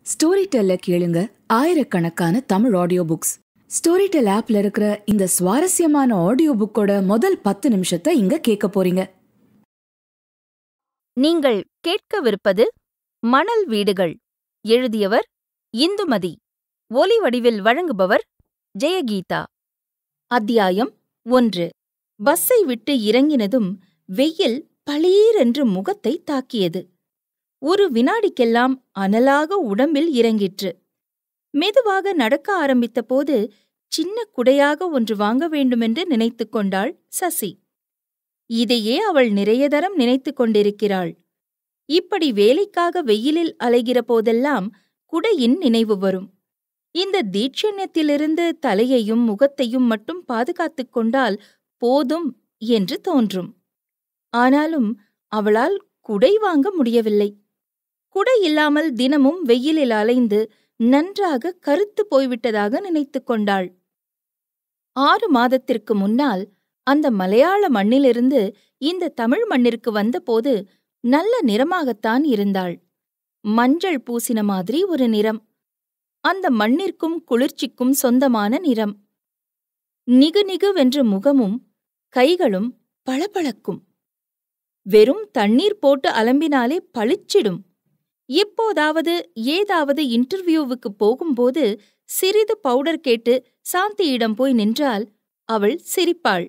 story டெல்ல கேளுங்க ஆயிரக்கணக்கான Tamil audio books Storytel ஆப்ல இருக்கிற இந்த சுவாரஸ்யமான ஆடியோ புக்கோட முதல் பத்து நிமிஷத்தை இங்க கேட்க போறீங்க நீங்கள் கேட்கவிருப்பது மணல் வீடுகள் எழுதியவர் இந்துமதி ஒலி வடிவில் வழங்குபவர் ஜெயகீதா அத்தியாயம் ஒன்று பஸ்ஸை விட்டு இறங்கினதும் வெயில் பளீரென்று முகத்தை தாக்கியது ஒரு வினாடிக்கெல்லாம் அனலாக உடம்பில் இறங்கிற்று மெதுவாக நடக்க ஆரம்பித்த போது சின்ன குடையாக ஒன்று வாங்க வேண்டுமென்று நினைத்துக் கொண்டாள் சசி இதையே அவள் நிறைய தரம் நினைத்துக் கொண்டிருக்கிறாள் இப்படி வேலைக்காக வெயிலில் அலைகிற போதெல்லாம் குடையின் நினைவு வரும் இந்த தீட்சண்யத்திலிருந்து தலையையும் முகத்தையும் மட்டும் பாதுகாத்துக் கொண்டால் போதும் என்று தோன்றும் ஆனாலும் அவளால் குடை வாங்க முடியவில்லை குடை இல்லாமல் தினமும் வெயிலில் அலைந்து நன்றாக கருத்து போய்விட்டதாக நினைத்துக் கொண்டாள் ஆறு மாதத்திற்கு முன்னால் அந்த மலையாள மண்ணிலிருந்து இந்த தமிழ் மண்ணிற்கு வந்தபோது நல்ல நிறமாகத்தான் இருந்தாள் மஞ்சள் பூசின மாதிரி ஒரு நிறம் அந்த மண்ணிற்கும் குளிர்ச்சிக்கும் சொந்தமான நிறம் நிகுநிகுவென்ற முகமும் கைகளும் பளபளக்கும் வெறும் தண்ணீர் போட்டு அலம்பினாலே பளிச்சிடும் எப்போதாவது ஏதாவது இன்டர்வியூவுக்கு போகும்போது சிறிது பவுடர் கேட்டு சாந்தியிடம் போய் நின்றால் அவள் சிரிப்பாள்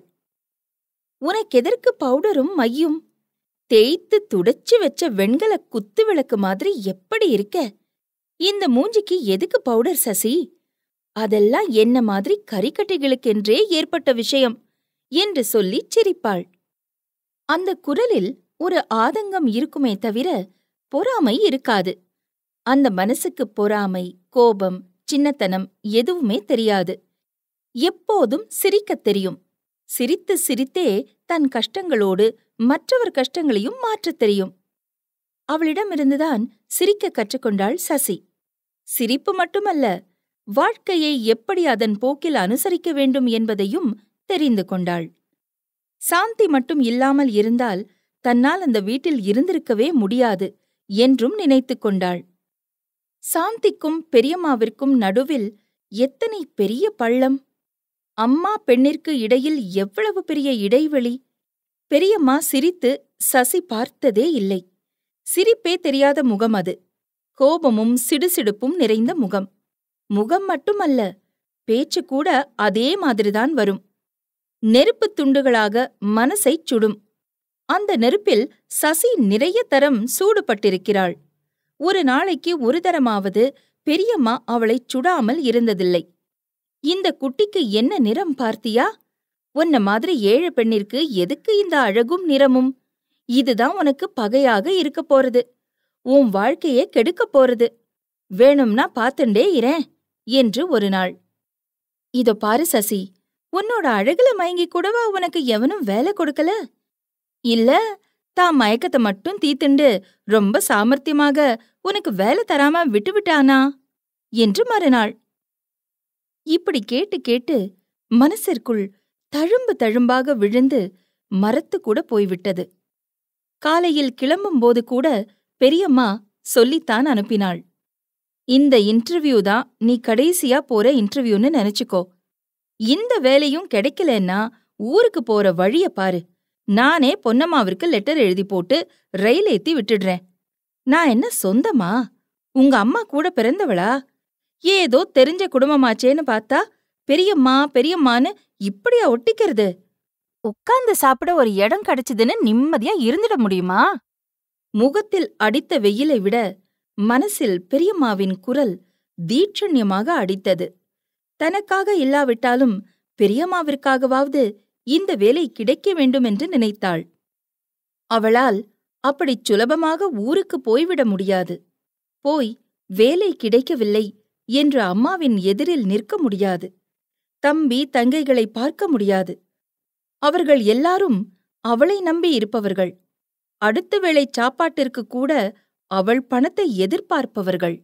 உனக்கெதற்கு பவுடரும் மையும் தேய்த்து துடைச்சு வச்ச வெண்கல குத்து விளக்கு மாதிரி எப்படி இருக்க இந்த மூஞ்சிக்கு எதுக்கு பவுடர் சசி அதெல்லாம் என்ன மாதிரி கரிக்கட்டைகளுக்கென்றே ஏற்பட்ட விஷயம் என்று சொல்லிச் சிரிப்பாள் அந்த குரலில் ஒரு ஆதங்கம் இருக்குமே தவிர பொறாமை இருக்காது அந்த மனசுக்கு பொறாமை கோபம் சின்னத்தனம் எதுவுமே தெரியாது எப்போதும் சிரிக்கத் தெரியும் சிரித்து சிரித்தே தன் கஷ்டங்களோடு மற்றவர் கஷ்டங்களையும் மாற்றத் தெரியும் அவளிடமிருந்துதான் சிரிக்க கற்றுக்கொண்டாள் சசி சிரிப்பு மட்டுமல்ல வாழ்க்கையை எப்படி அதன் போக்கில் அனுசரிக்க வேண்டும் என்பதையும் தெரிந்து கொண்டாள் சாந்தி மட்டும் இல்லாமல் இருந்தால் தன்னால் அந்த வீட்டில் இருந்திருக்கவே முடியாது என்றும் நினைத்துக் கொண்டாள் சாந்திக்கும் பெரியம்மாவிற்கும் நடுவில் எத்தனை பெரிய பள்ளம் அம்மா பெண்ணிற்கு இடையில் எவ்வளவு பெரிய இடைவெளி பெரியம்மா சிரித்து சசி பார்த்ததே இல்லை சிரிப்பே தெரியாத முகம் அது கோபமும் சிடுசிடுப்பும் நிறைந்த முகம் முகம் மட்டுமல்ல பேச்சு கூட அதே மாதிரிதான் வரும் நெருப்புத் துண்டுகளாக மனசைச் சுடும் அந்த நெருப்பில் சசி நிறைய தரம் சூடுபட்டிருக்கிறாள் ஒரு நாளைக்கு ஒரு தரமாவது பெரியம்மா அவளைச் சுடாமல் இருந்ததில்லை இந்த குட்டிக்கு என்ன நிறம் பார்த்தியா உன்ன மாதிரி ஏழை பெண்ணிற்கு எதுக்கு இந்த அழகும் நிறமும் இதுதான் உனக்கு பகையாக இருக்கப் போறது உன் வாழ்க்கையே கெடுக்கப் போறது வேணும்னா பாத்துண்டே இரேன் என்று ஒரு நாள் இதோ பாரு சசி உன்னோட அழகுல மயங்கி கூடவா உனக்கு எவனும் வேலை கொடுக்கல இல்ல தான் மயக்கத்தை மட்டும் தீத்துண்டு ரொம்ப சாமர்த்தியமாக உனக்கு வேலை தராம விட்டுவிட்டானா என்று மறுநாள் இப்படி கேட்டு கேட்டு மனசிற்குள் தழும்பு தழும்பாக விழுந்து மரத்து கூட போய்விட்டது காலையில் கிளம்பும்போது கூட பெரியம்மா சொல்லித்தான் அனுப்பினாள் இந்த இன்டர்வியூ தான் நீ கடைசியா போற இன்டர்வியூன்னு நினைச்சுக்கோ இந்த வேலையும் கிடைக்கலன்னா ஊருக்கு போற வழிய பாரு நானே பொன்னம்மாவிற்கு லெட்டர் எழுதி போட்டு ரயில் ஏத்தி விட்டுடுறேன் நான் என்ன சொந்தமா உங்க அம்மா கூட பிறந்தவளா ஏதோ தெரிஞ்ச குடும்பமாச்சேன்னு பார்த்தா பெரியம்மா பெரியம்மான்னு இப்படியா ஒட்டிக்கிறது உட்கார்ந்து சாப்பிட ஒரு இடம் கிடைச்சதுன்னு நிம்மதியா இருந்துட முடியுமா முகத்தில் அடித்த வெயிலை விட மனசில் பெரியம்மாவின் குரல் தீட்சண்யமாக அடித்தது தனக்காக இல்லாவிட்டாலும் பெரியம்மாவிற்காகவாவது இந்த வேலை கிடைக்க வேண்டும் என்று நினைத்தாள் அவளால் அப்படிச் சுலபமாக ஊருக்கு போய்விட முடியாது போய் வேலை கிடைக்கவில்லை என்று அம்மாவின் எதிரில் நிற்க முடியாது தம்பி தங்கைகளை பார்க்க முடியாது அவர்கள் எல்லாரும் அவளை நம்பி இருப்பவர்கள் அடுத்த வேளை சாப்பாட்டிற்கு கூட அவள் பணத்தை எதிர்பார்ப்பவர்கள்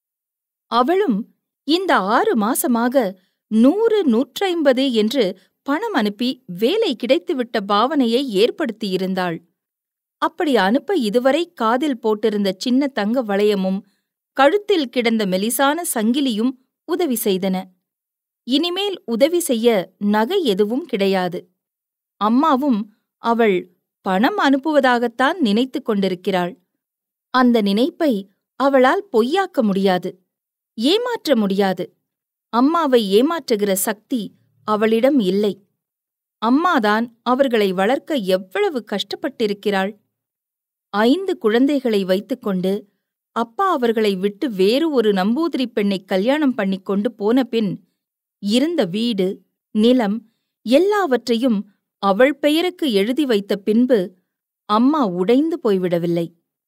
அவளும் இந்த ஆறு மாசமாக நூறு நூற்றைம்பது என்று பணம் அனுப்பி வேலை கிடைத்துவிட்ட பாவனையை ஏற்படுத்தியிருந்தாள் அப்படி அனுப்ப இதுவரை காதில் போட்டிருந்த சின்ன தங்க வளையமும் கழுத்தில் கிடந்த மெலிசான சங்கிலியும் உதவி செய்தன இனிமேல் உதவி செய்ய நகை எதுவும் கிடையாது அம்மாவும் அவள் பணம் அனுப்புவதாகத்தான் நினைத்துக் கொண்டிருக்கிறாள் அந்த நினைப்பை அவளால் பொய்யாக்க முடியாது ஏமாற்ற முடியாது அம்மாவை ஏமாற்றுகிற சக்தி அவளிடம் இல்லை அம்மாதான் அவர்களை வளர்க்க எவ்வளவு கஷ்டப்பட்டிருக்கிறாள் ஐந்து குழந்தைகளை வைத்துக்கொண்டு அப்பா அவர்களை விட்டு வேறு ஒரு நம்பூதிரி பெண்ணை கல்யாணம் பண்ணிக் கொண்டு போன பின் இருந்த வீடு நிலம் எல்லாவற்றையும் அவள் பெயருக்கு எழுதி வைத்த பின்பு அம்மா உடைந்து போய்விடவில்லை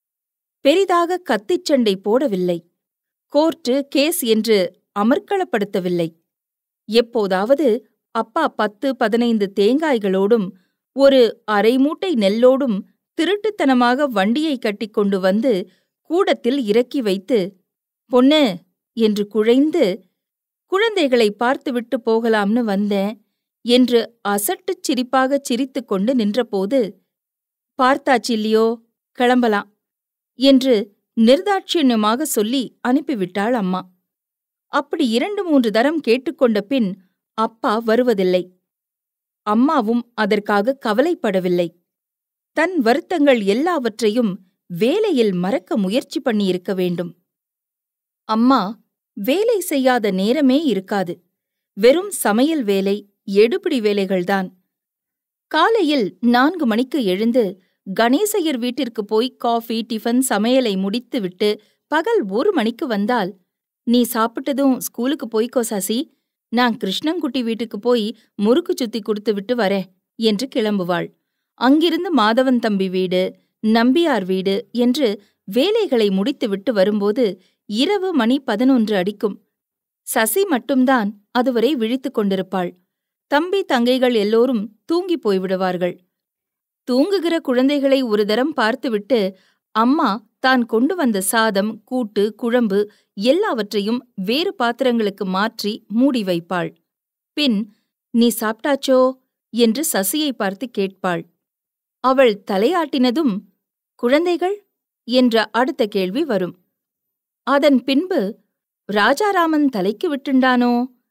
பெரிதாக கத்திச் சண்டை போடவில்லை கோர்ட்டு கேஸ் என்று அமர்க்களப்படுத்தவில்லை எப்போதாவது அப்பா பத்து பதினைந்து தேங்காய்களோடும் ஒரு அரை மூட்டை நெல்லோடும் திருட்டுத்தனமாக வண்டியை கட்டிக்கொண்டு வந்து கூடத்தில் இறக்கி வைத்து பொண்ணு என்று குழைந்து குழந்தைகளை பார்த்துவிட்டு போகலாம்னு வந்தேன் என்று அசட்டுச் சிரிப்பாகச் சிரித்துக் கொண்டு நின்றபோது பார்த்தாச்சில்லியோ கிளம்பலாம் என்று நிர்தாட்சியமாக சொல்லி அனுப்பிவிட்டாள் அம்மா அப்படி இரண்டு மூன்று தரம் கேட்டுக்கொண்ட பின் அப்பா வருவதில்லை அம்மாவும் அதற்காக கவலைப்படவில்லை தன் வருத்தங்கள் எல்லாவற்றையும் வேலையில் மறக்க முயற்சி பண்ணியிருக்க வேண்டும் அம்மா வேலை செய்யாத நேரமே இருக்காது வெறும் சமையல் வேலை எடுபிடி வேலைகள்தான் காலையில் நான்கு மணிக்கு எழுந்து கணேசையர் வீட்டிற்கு போய் காஃபி டிஃபன் சமையலை முடித்துவிட்டு பகல் ஒரு மணிக்கு வந்தால் நீ சாப்பிட்டதும் ஸ்கூலுக்கு போய்க்கோ சாசி நான் கிருஷ்ணங்குட்டி வீட்டுக்கு போய் முறுக்கு சுத்தி கொடுத்து விட்டு வரேன் என்று கிளம்புவாள் அங்கிருந்து மாதவன் தம்பி வீடு நம்பியார் வீடு என்று வேலைகளை முடித்துவிட்டு வரும்போது இரவு மணி பதினொன்று அடிக்கும் சசி மட்டும்தான் அதுவரை விழித்துக் கொண்டிருப்பாள் தம்பி தங்கைகள் எல்லோரும் தூங்கிப் போய்விடுவார்கள் தூங்குகிற குழந்தைகளை ஒரு தரம் பார்த்துவிட்டு அம்மா தான் கொண்டு வந்த சாதம் கூட்டு குழம்பு எல்லாவற்றையும் வேறு பாத்திரங்களுக்கு மாற்றி மூடி வைப்பாள் பின் நீ சாப்பிட்டாச்சோ என்று சசியை பார்த்து கேட்பாள் அவள் தலையாட்டினதும் குழந்தைகள் என்ற அடுத்த கேள்வி வரும் அதன் பின்பு ராஜாராமன் தலைக்கு விட்டுண்டானோ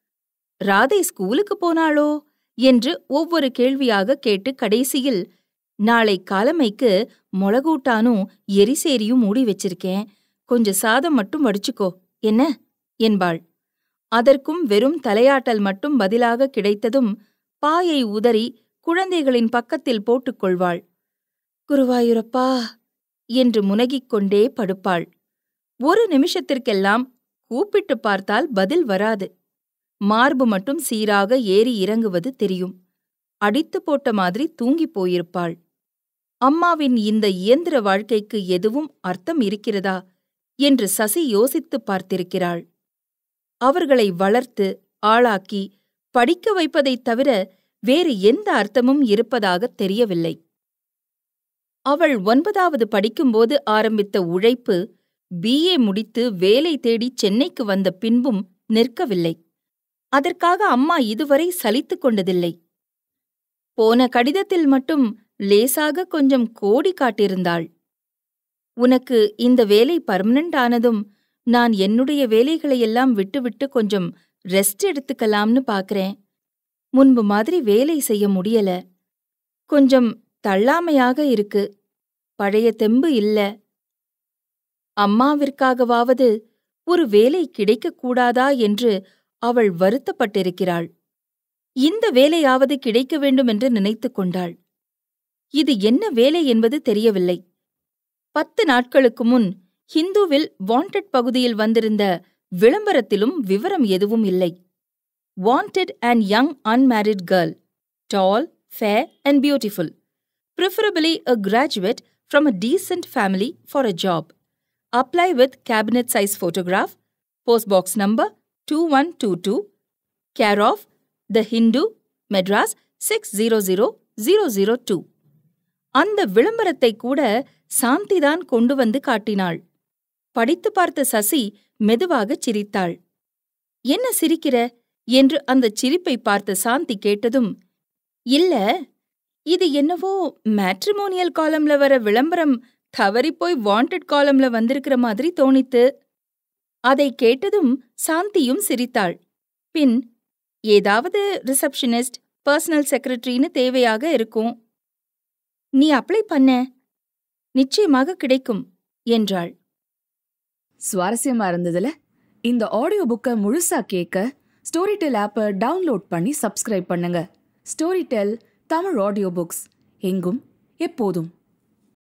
ராதை ஸ்கூலுக்கு போனாளோ என்று ஒவ்வொரு கேள்வியாக கேட்டு கடைசியில் நாளை காலமைக்கு மொளகூட்டானும் எரிசேரியும் மூடி வச்சிருக்கேன் கொஞ்ச சாதம் மட்டும் வடிச்சுக்கோ என்ன என்பாள் அதற்கும் வெறும் தலையாட்டல் மட்டும் பதிலாக கிடைத்ததும் பாயை உதறி குழந்தைகளின் பக்கத்தில் போட்டுக்கொள்வாள் குருவாயூரப்பா என்று முனகிக் கொண்டே படுப்பாள் ஒரு நிமிஷத்திற்கெல்லாம் கூப்பிட்டு பார்த்தால் பதில் வராது மார்பு மட்டும் சீராக ஏறி இறங்குவது தெரியும் அடித்து போட்ட மாதிரி தூங்கிப் போயிருப்பாள் அம்மாவின் இந்த இயந்திர வாழ்க்கைக்கு எதுவும் அர்த்தம் இருக்கிறதா என்று சசி யோசித்துப் பார்த்திருக்கிறாள் அவர்களை வளர்த்து ஆளாக்கி படிக்க வைப்பதைத் தவிர வேறு எந்த அர்த்தமும் இருப்பதாகத் தெரியவில்லை அவள் ஒன்பதாவது படிக்கும்போது ஆரம்பித்த உழைப்பு பிஏ முடித்து வேலை தேடி சென்னைக்கு வந்த பின்பும் நிற்கவில்லை அதற்காக அம்மா இதுவரை சலித்துக் கொண்டதில்லை போன கடிதத்தில் மட்டும் லேசாக கொஞ்சம் கோடி காட்டியிருந்தாள் உனக்கு இந்த வேலை பர்மனண்ட் ஆனதும் நான் என்னுடைய வேலைகளையெல்லாம் விட்டுவிட்டு கொஞ்சம் ரெஸ்ட் எடுத்துக்கலாம்னு பாக்கறேன் முன்பு மாதிரி வேலை செய்ய முடியல கொஞ்சம் தள்ளாமையாக இருக்கு பழைய தெம்பு இல்ல அம்மாவிற்காகவாவது ஒரு வேலை கிடைக்கக்கூடாதா என்று அவள் வருத்தப்பட்டிருக்கிறாள் இந்த வேலையாவது கிடைக்க வேண்டும் என்று நினைத்துக் கொண்டாள் இது என்ன வேலை என்பது தெரியவில்லை பத்து நாட்களுக்கு முன் ஹிந்துவில் வாண்டட் பகுதியில் வந்திருந்த விளம்பரத்திலும் விவரம் எதுவும் இல்லை wanted and young unmarried girl tall fair and beautiful preferably a graduate from a decent family for a job apply with cabinet size photograph post box number two one two two care of the Hindu Madras six zero zero zero zero two அந்த விளம்பரத்தை கூட சாந்திதான் கொண்டு வந்து காட்டினாள் படித்து பார்த்த சசி மெதுவாகச் சிரித்தாள் என்ன சிரிக்கிற என்று அந்தச் சிரிப்பை பார்த்த சாந்தி கேட்டதும் இல்ல இது என்னவோ மேட்ரிமோனியல் காலம்ல வர விளம்பரம் தவறிப்போய் வாண்டட் காலம்ல வந்திருக்கிற மாதிரி தோணித்து அதை கேட்டதும் சாந்தியும் சிரித்தாள் பின் ஏதாவது ரிசப்ஷனிஸ்ட் பர்சனல் செக்ரட்டரின்னு தேவையாக இருக்கும் நீ அப்ளை பண்ண நிச்சயமாக கிடைக்கும் என்றாள் சுவாரஸ்யமா இருந்ததுல இந்த ஆடியோ புக்கை முழுசா கேட்க ஸ்டோரிடெல் ஆப்பை டவுன்லோட் பண்ணி சப்ஸ்கிரைப் பண்ணுங்க ஸ்டோரிடெல் தமிழ் ஆடியோ புக்ஸ் எங்கும் எப்போதும்